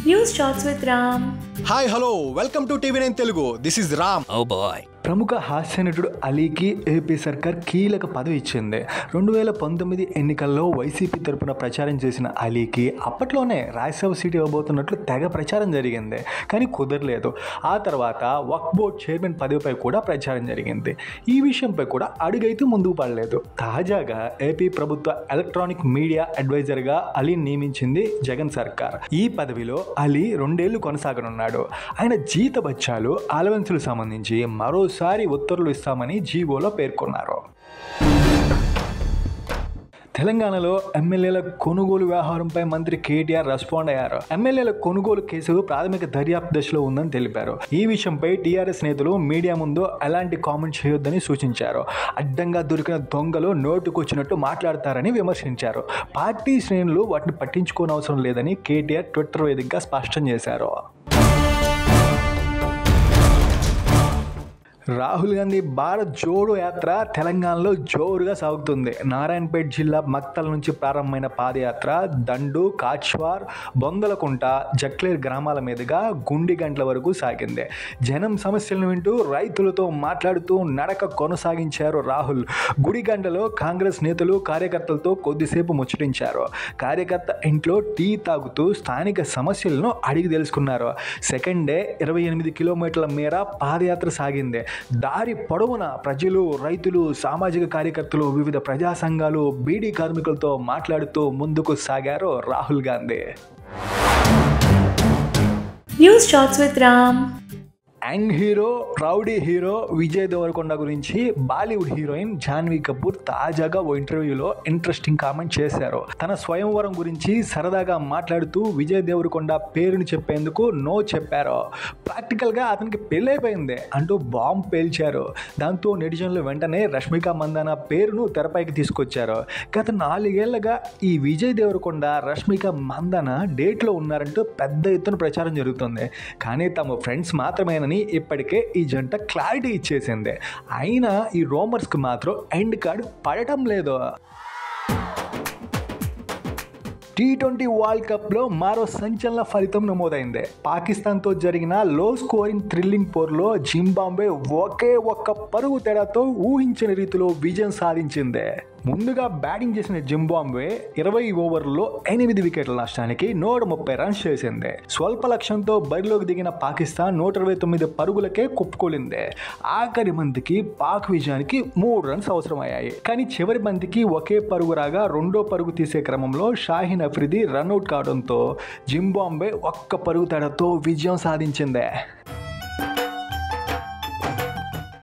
News Shots with Ram. Hi hello welcome to TV nine Telugu this is Ram Oh boy. ప్రముఖ హాస్య నటుడు అలీకి AP సర్కార్ కీలక పదవి ఇచ్చింది రెండు వేల పంతొమ్మిది ఎన్నికల్లో వైసీపీ తరపున ప్రచారం చేసిన అలీకి అప్పట్లోనే రాజ్యసభ సీట్ ఇవ్వబోతున్నట్లు తెగ ప్రచారం జరిగింది కానీ కుదరలేదు ఆ తర్వాత వక్ బోర్డ్ చైర్మన్ పదవిపై కూడా ప్రచారం జరిగింది ఈ విషయంపై కూడా అడుగైతే ముందుకు పడలేదు తాజాగా ఏపీ ప్రభుత్వ ఎలక్ట్రానిక్ మీడియా అడ్వైజర్గా అలీని నియమించింది జగన్ సర్కార్ ఈ పదవిలో అలీ రెండేళ్లు కొనసాగనున్నాడు ఆయన జీత బత్యాలు అలవెన్సులు సంబంధించి మరోసారి ఉత్తర్వులు ఇస్తామని జీవోలో పేర్కొన్నారు తెలంగాణలో ఎమ్మెల్యేల కొనుగోలు వ్యవహారంపై మంత్రి కేటీఆర్ రెస్పాండ్ అయ్యారు ఎమ్మెల్యేల కొనుగోలు కేసు ప్రాథమిక దర్యాప్తు దశలో ఉందని తెలిపారు ఈ విషయంపై టీఆర్ఎస్ నేతలు మీడియా ముందు ఎలాంటి కామెంట్ చేయొద్దని సూచించారు అడ్డంగా దొరికిన దొంగలు నోటుకొచ్చినట్టు మాట్లాడతారని విమర్శించారు పార్టీ శ్రేణులు వాటిని పట్టించుకోనవసరం లేదని కేటీఆర్ ట్విట్టర్ వేదికగా స్పష్టం చేశారు రాహుల్ గాంధీ భారత్ జోడో యాత్ర తెలంగాణలో జోరుగా సాగుతుంది నారాయణపేట జిల్లా మక్తల నుంచి ప్రారంభమైన పాదయాత్ర దండు కాచ్వార్ బొందలకుంట జక్లేర్ గ్రామాల మీదుగా గుండిగంట్ల వరకు సాగింది జనం సమస్యలను వింటూ రైతులతో మాట్లాడుతూ నడక కొనసాగించారు రాహుల్ గుడిగంటలో కాంగ్రెస్ నేతలు కార్యకర్తలతో కొద్దిసేపు ముచ్చటించారు కార్యకర్త ఇంట్లో టీ తాగుతూ స్థానిక సమస్యలను అడిగి తెలుసుకున్నారు సెకండ్ డే ఇరవై ఎనిమిది కిలోమీటర్ల మేర పాదయాత్ర సాగింది దారి పొడవున ప్రజలు రైతులు సామాజిక కార్యకర్తలు వివిధ ప్రజా సంఘాలు బీడీ కార్మికులతో మాట్లాడుతూ ముందుకు సాగారు Rahul Gandhi News Shots with Ram. Young hero rowdy hero Vijay Devarakonda గురించి బాలీవుడ్ హీరోయిన్ జాన్వీ కపూర్ తాజాగా ఓ ఇంటర్వ్యూలో ఇంట్రెస్టింగ్ కామెంట్ చేశారు తన స్వయంవరం గురించి సరదాగా మాట్లాడుతూ విజయ్ దేవరకొండ పేరుని చెప్పేందుకు నో చెప్పారు ప్రాక్టికల్గా అతనికి పెళ్ళైపోయింది అంటూ బాంబ్ పేల్చారు దాంతో నెటిజన్లు వెంటనే రష్మిక మందాన పేరును తెరపైకి తీసుకొచ్చారు గత నాలుగేళ్లుగా ఈ విజయ్ దేవరకొండ రష్మిక మందాన డేట్లో ఉన్నారంటూ పెద్ద ఎత్తున ప్రచారం జరుగుతుంది కానీ తమ ఫ్రెండ్స్ మాత్రమేనని ఇప్పటికే ఈ జంట క్లారిటీ ఇచ్చేసింది అయినా ఈ రోమర్స్కి మాత్రం ఎండ్ కార్డ్ పడటం లేదు టీ ట్వంటీ వరల్డ్ కప్లో మరో సంచలన ఫలితం నమోదైంది పాకిస్తాన్తో జరిగిన లో స్కోరింగ్ థ్రిల్లింగ్ పోర్లో జింబాంబే ఒకే ఒక్క పరుగు తేడాతో ఊహించని రీతిలో విజయం సాధించింది ముందుగా బ్యాటింగ్ చేసిన జింబాంబే ఇరవై ఓవర్లలో ఎనిమిది వికెట్ల నష్టానికి నూట ముప్పై రన్స్ చేసింది స్వల్ప లక్ష్యంతో బరిలోకి దిగిన పాకిస్తాన్ నూట ఇరవై తొమ్మిది పరుగులకే కుప్పుకోలింది ఆఖరి బంతికి పాక్ విజయానికి మూడు రన్స్ అవసరమయ్యాయి కానీ చివరి బంతికి ఒకే పరుగు రాగా రెండో పరుగు తీసే క్రమంలో షాహీన్ అఫ్రిది రన్అట్ కావడంతో జింబాంబే ఒక్క పరుగు తేడాతో విజయం సాధించింది